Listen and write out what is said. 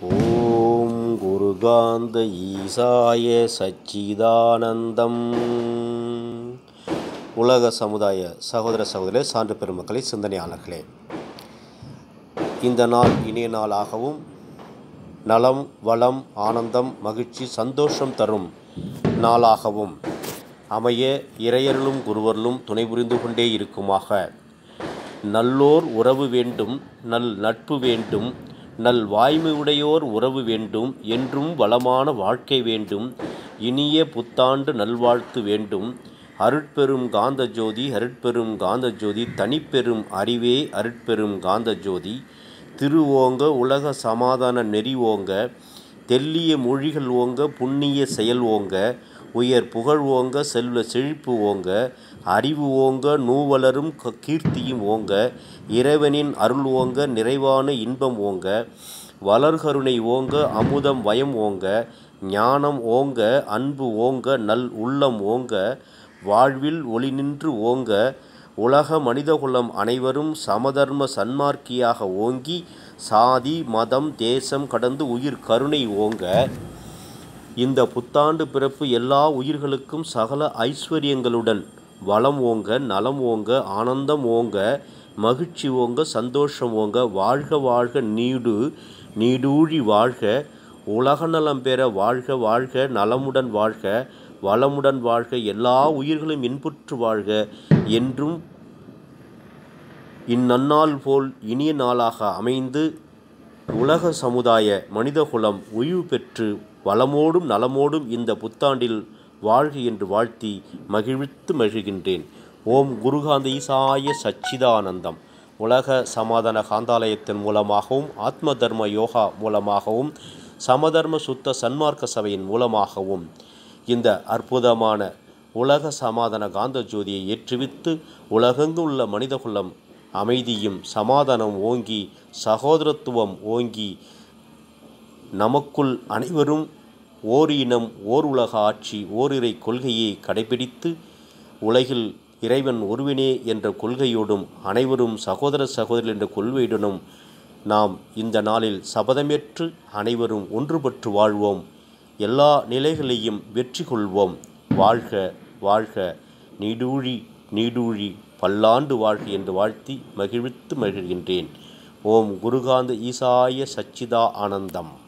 ஓம் குருகாந்த ஈசாய சச்சிதானந்தம் உலக சமுதாய சகோதர சகோதரே சான்று பெருமக்களே சிந்தனையாளர்களே இந்த நாள் இனிய நாளாகவும் நலம் வளம் ஆனந்தம் மகிழ்ச்சி சந்தோஷம் தரும் நாளாகவும் அமைய இறையர்களும் குருவர்களும் துணை புரிந்து கொண்டே இருக்குமாக நல்லோர் உறவு வேண்டும் நல் நட்பு வேண்டும் நல் வாய்மையுடையோர் உறவு வேண்டும் என்றும் வளமான வாழ்க்கை வேண்டும் இனிய புத்தாண்டு நல்வாழ்த்து வேண்டும் அருட்பெரும் காந்த ஜோதி அருட்பெரும் காந்த ஜோதி தனிப்பெரும் அறிவே அருட்பெரும் காந்த ஜோதி திருவோங்க உலக சமாதான நெறி ஓங்க தெல்லிய மொழிகள் ஓங்க புண்ணிய செயல் ஓங்க உயர் புகழ் ஓங்க செல்வ செழிப்பு ஓங்க அறிவு ஓங்க நூவலரும் க- கீர்த்தியும் ஓங்க இறைவனின் அருள் ஓங்க நிறைவான இன்பம் ஓங்க வளர்கருணை ஓங்க அமுதம் வயம் ஓங்க ஞானம் ஓங்க அன்பு ஓங்க நல் உள்ளம் ஓங்க வாழ்வில் ஒளி நின்று ஓங்க உலக மனிதகுலம் அனைவரும் சமதர்ம சன்மார்க்கியாக ஓங்கி சாதி மதம் தேசம் கடந்து உயிர் கருணை ஓங்க இந்த புத்தாண்டு பிறப்பு எல்லா உயிர்களுக்கும் சகல ஐஸ்வர்யங்களுடன் வளம் ஓங்க நலம் ஓங்க ஆனந்தம் ஓங்க மகிழ்ச்சி ஓங்க சந்தோஷம் ஓங்க வாழ்க வாழ்க நீடு நீடூழி வாழ்க உலக நலம் பெற வாழ்க வாழ்க நலமுடன் வாழ்க வளமுடன் வாழ்க எல்லா உயிர்களும் இன்புற்று வாழ்க என்றும் இந்நன்னாள் போல் இனிய நாளாக அமைந்து உலக சமுதாய மனிதகுலம் உய்வு பெற்று வளமோடும் நலமோடும் இந்த புத்தாண்டில் வாழ்க என்று வாழ்த்தி மகிழ்வித்து மகிழ்கின்றேன் ஓம் குருகாந்த ஈசாய சச்சிதானந்தம் உலக சமாதான காந்தாலயத்தின் மூலமாகவும் ஆத்ம தர்ம யோகா மூலமாகவும் சமதர்ம சுத்த சன்மார்க்க சபையின் மூலமாகவும் இந்த அற்புதமான உலக சமாதான காந்த ஜோதியை ஏற்றுவித்து உலகெங்கும் உள்ள மனிதகுலம் அமைதியும் சமாதானம் ஓங்கி சகோதரத்துவம் ஓங்கி நமக்குள் அனைவரும் ஓர் இனம் ஓர் உலக ஆட்சி ஓரிரை கொள்கையை கடைபிடித்து உலகில் இறைவன் ஒருவனே என்ற கொள்கையோடும் அனைவரும் சகோதர சகோதரர் என்ற கொள்கையுடனும் நாம் இந்த நாளில் சபதமேற்று அனைவரும் ஒன்றுபட்டு வாழ்வோம் எல்லா நிலைகளையும் வெற்றி கொள்வோம் வாழ்க வாழ்க நீடூழி நீடூழி பல்லாண்டு வாழ்க என்று வாழ்த்தி மகிழ்வித்து மகிழ்கின்றேன் ஓம் குருகாந்த ஈசாய சச்சிதா ஆனந்தம்